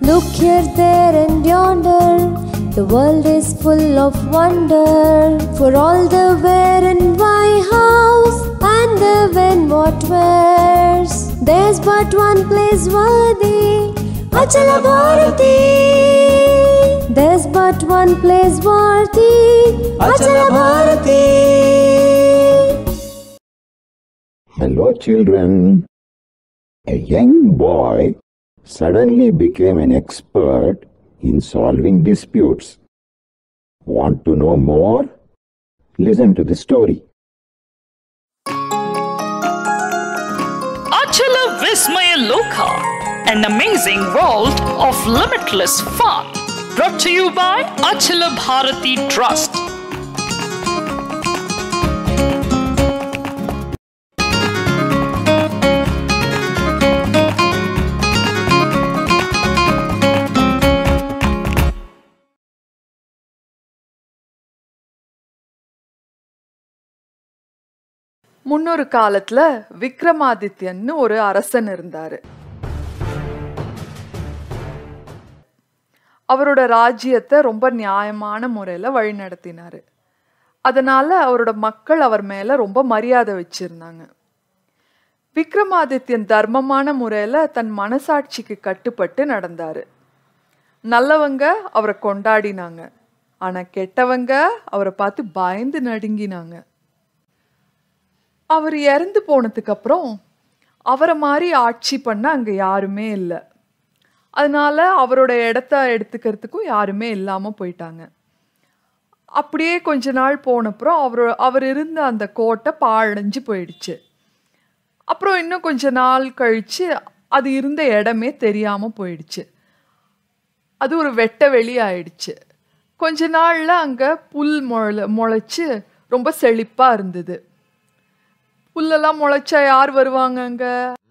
Look here, there, and yonder. The world is full of wonder. For all the where and why house and the when what where's. There's but one place worthy. Achala Bharati. There's but one place worthy. Achala Bharati. Hello, children. A young boy suddenly became an expert in solving disputes. Want to know more? Listen to the story. Achala Vismaya Loka, an amazing world of limitless fun. Brought to you by Achala Bharati Trust. முன்னொரு காலத்துல விக்ரமாதித்யன்னு ஒரு அரசன் இருந்தாரு அவரோட ராஜ்யத்தை ரொம்ப நியாயமான முறையில வழிநடத்தினாரு அதனால அவரோட மக்கள் அவர் மேல ரொம்ப மரியாதை வச்சிருந்தாங்க விக்ரமாதித்யன் தர்மமான முறையில தன் மனசாட்சிக்கு கட்டுப்பட்டு நடந்தாரு நல்லவங்க அவரை கொண்டாடினாங்க ஆனா கெட்டவங்க அவரை பார்த்து பயந்து நடுங்கினாங்க அவர் இறந்து போனதுக்கு அப்புறம் அவரை மாதிரி ஆட்சி பண்ண அங்க யாருமே இல்லை அதனால அவரோட இடத்த எடுத்துக்கிறதுக்கும் யாருமே இல்லாம போயிட்டாங்க அப்படியே கொஞ்ச நாள் போனப்புறம் அவர் அவர் இருந்த அந்த கோட்டை பாழடைஞ்சு போயிடுச்சு அப்புறம் இன்னும் கொஞ்ச நாள் கழிச்சு அது இருந்த இடமே தெரியாம போயிடுச்சு அது ஒரு வெட்ட வெளி ஆயிடுச்சு கொஞ்ச நாள்ல அங்க புல் முளை முளைச்சு ரொம்ப செழிப்பா இருந்தது புல்லெல்லாம் முளைச்சா யார் வருவாங்க அங்க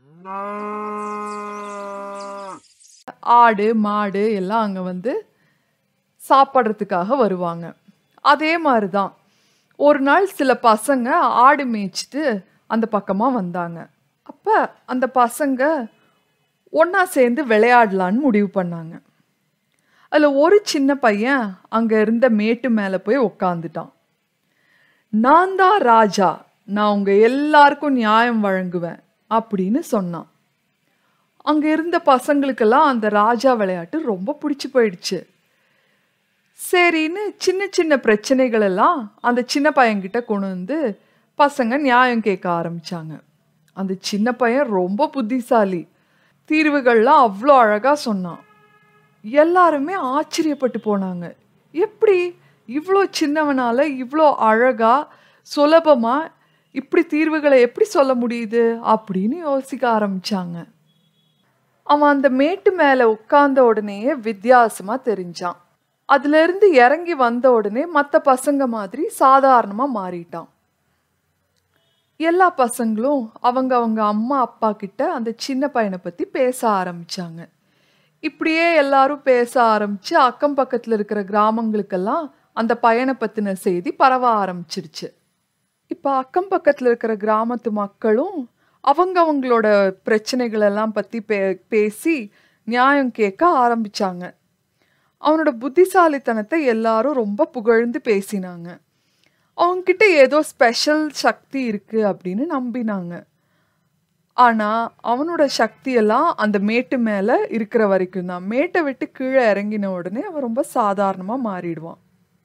ஆடு மாடு எல்லாம் அங்க வந்து சாப்பிட்றதுக்காக வருவாங்க அதே மாதிரி தான் ஒரு நாள் சில பசங்க ஆடு மேய்ச்சிட்டு அந்த பக்கமா வந்தாங்க அப்ப அந்த பசங்க ஒண்ணா சேர்ந்து விளையாடலான்னு முடிவு பண்ணாங்க அதுல ஒரு சின்ன பையன் அங்க இருந்த மேட்டு மேல போய் உக்காந்துட்டான் நான் தான் ராஜா நான் உங்க எல்லாருக்கும் நியாயம் வழங்குவேன் அப்படின்னு சொன்னான் அங்க இருந்த பசங்களுக்கெல்லாம் அந்த ராஜா விளையாட்டு ரொம்ப பிடிச்சு போயிடுச்சு சரின்னு சின்ன சின்ன பிரச்சனைகள் எல்லாம் அந்த சின்ன பையன்கிட்ட கொண்டு வந்து பசங்க நியாயம் கேட்க ஆரம்பிச்சாங்க அந்த சின்ன பையன் ரொம்ப புத்திசாலி தீர்வுகள்லாம் அவ்வளோ அழகா சொன்னான் எல்லாருமே ஆச்சரியப்பட்டு போனாங்க எப்படி இவ்வளோ சின்னவனால இவ்வளோ அழகா சுலபமா இப்படி தீர்வுகளை எப்படி சொல்ல முடியுது அப்படின்னு யோசிக்க ஆரம்பிச்சாங்க அவன் அந்த மேட்டு மேல உட்கார்ந்த உடனேயே வித்தியாசமா தெரிஞ்சான் அதுல இருந்து இறங்கி வந்த உடனே மற்ற பசங்க மாதிரி சாதாரணமா மாறிட்டான் எல்லா பசங்களும் அவங்க அவங்க அம்மா அப்பா கிட்ட அந்த சின்ன பையனை பத்தி பேச ஆரம்பிச்சாங்க இப்படியே எல்லாரும் பேச ஆரம்பிச்சு அக்கம் பக்கத்துல இருக்கிற கிராமங்களுக்கெல்லாம் அந்த பையனை பத்தின செய்தி பரவ ஆரம்பிச்சிருச்சு இப்ப அக்கம் பக்கத்துல இருக்கிற கிராமத்து மக்களும் அவங்க அவங்களோட பிரச்சனைகள் எல்லாம் பத்தி பே பேசி நியாயம் கேட்க ஆரம்பிச்சாங்க அவனோட புத்திசாலித்தனத்தை எல்லாரும் ரொம்ப புகழ்ந்து பேசினாங்க அவன்கிட்ட ஏதோ ஸ்பெஷல் சக்தி இருக்கு அப்படின்னு நம்பினாங்க ஆனா அவனோட சக்தி எல்லாம் அந்த மேட்டு மேல இருக்கிற வரைக்கும் தான் மேட்டை விட்டு கீழே இறங்கின உடனே அவன் ரொம்ப சாதாரணமா மாறிடுவான்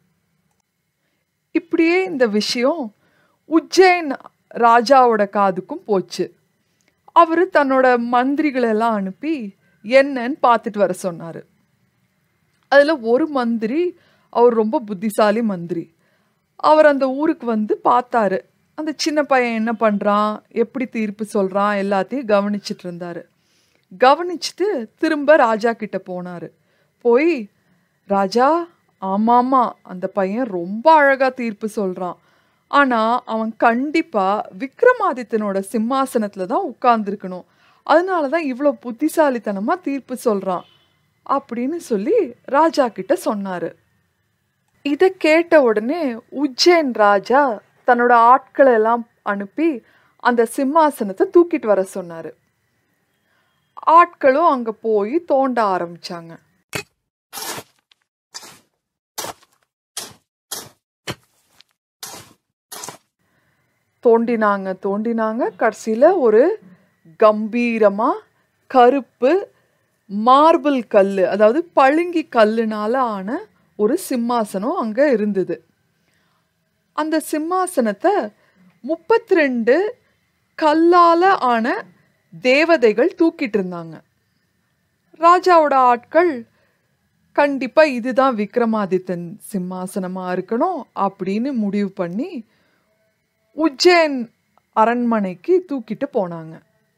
இப்படியே இந்த விஷயம் உஜ்ஜைன் ராஜாவோட காதுக்கும் போச்சு அவரு தன்னோட மந்திரிகளை எல்லாம் அனுப்பி என்னன்னு பார்த்துட்டு வர சொன்னாரு அதுல ஒரு மந்திரி அவர் ரொம்ப புத்திசாலி மந்திரி அவர் அந்த ஊருக்கு வந்து பார்த்தாரு அந்த சின்ன பையன் என்ன பண்றான் எப்படி தீர்ப்பு சொல்றான் எல்லாத்தையும் கவனிச்சிட்டு இருந்தாரு கவனிச்சுட்டு திரும்ப ராஜா கிட்ட போனாரு போய் ராஜா ஆமாமா அந்த பையன் ரொம்ப அழகா தீர்ப்பு சொல்றான் ஆனா அவன் கண்டிப்பா விக்ரமாதித்தனோட சிம்மாசனத்துல தான் உட்கார்ந்துருக்கணும் அதனாலதான் இவ்வளோ புத்திசாலித்தனமா தீர்ப்பு சொல்றான் அப்படின்னு சொல்லி ராஜா கிட்ட சொன்னாரு இத கேட்ட உடனே உஜ்ஜைன் ராஜா தன்னோட ஆட்களை எல்லாம் அனுப்பி அந்த சிம்மாசனத்தை தூக்கிட்டு வர சொன்னாரு ஆட்களும் அங்க போய் தோண்ட ஆரம்பிச்சாங்க தோண்டினாங்க தோண்டினாங்க கடைசியில் ஒரு கம்பீரமா கருப்பு மார்பிள் கல் அதாவது பழுங்கி கல்லுனால ஆன ஒரு சிம்மாசனம் அங்கே இருந்தது அந்த சிம்மாசனத்தை முப்பத்தி ரெண்டு கல்லால ஆன தேவதைகள் தூக்கிட்டு இருந்தாங்க ராஜாவோட ஆட்கள் கண்டிப்பா இதுதான் விக்ரமாதித்தன் சிம்மாசனமா இருக்கணும் அப்படின்னு முடிவு பண்ணி உஜ்ஜைன் அரண்மனைக்கு தூக்கிட்டு போனாங்க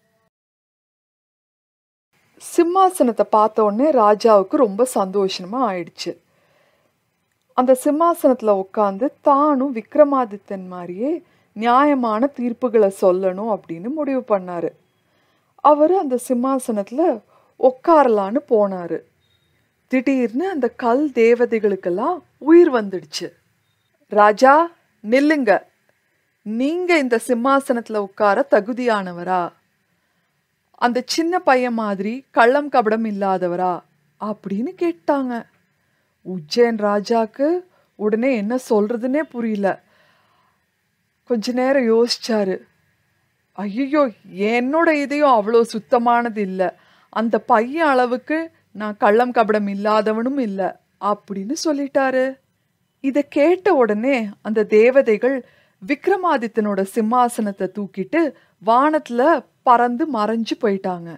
சிம்மாசனத்தை பார்த்த உடனே ராஜாவுக்கு ரொம்ப சந்தோஷமா ஆயிடுச்சு அந்த சிம்மாசனத்துல உட்காந்து தானும் விக்ரமாதித்தன் மாதிரியே நியாயமான தீர்ப்புகளை சொல்லணும் அப்படின்னு முடிவு பண்ணாரு அவர் அந்த சிம்மாசனத்துல உட்காரலான்னு போனாரு திடீர்னு அந்த கல் தேவதைகளுக்கெல்லாம் உயிர் வந்துடுச்சு ராஜா நில்லுங்க நீங்க இந்த சிம்மாசனத்துல உட்கார தகுதியானவரா அந்த சின்ன பையன் மாதிரி கள்ளம் கபடம் இல்லாதவரா அப்படின்னு கேட்டாங்க உஜ்ஜைன் ராஜாக்கு உடனே என்ன சொல்றதுன்னே புரியல கொஞ்ச நேரம் யோசிச்சாரு ஐயோ என்னோட இதயம் அவ்வளோ சுத்தமானது இல்லை அந்த பையன் அளவுக்கு நான் கள்ளம் கபடம் இல்லாதவனும் இல்லை அப்படின்னு சொல்லிட்டாரு இதை கேட்ட உடனே அந்த தேவதைகள் விக்ரமாதித்தனோட சிம்மாசனத்தை தூக்கிட்டு வானத்துல பறந்து மறைஞ்சு போயிட்டாங்க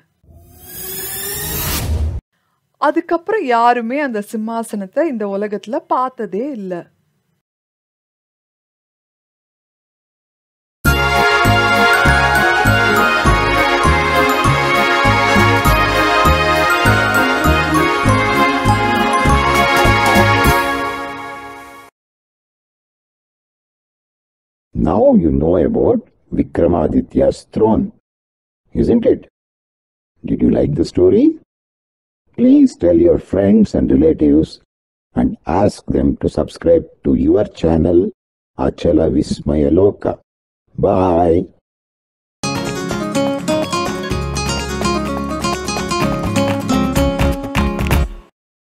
அதுக்கப்புறம் யாருமே அந்த சிம்மாசனத்தை இந்த உலகத்துல பார்த்ததே இல்லை Now you know about Vikramaditya's throne, isn't it? Did you like the story? Please tell your friends and relatives and ask them to subscribe to your channel Achala Vismaya Loka. Bye.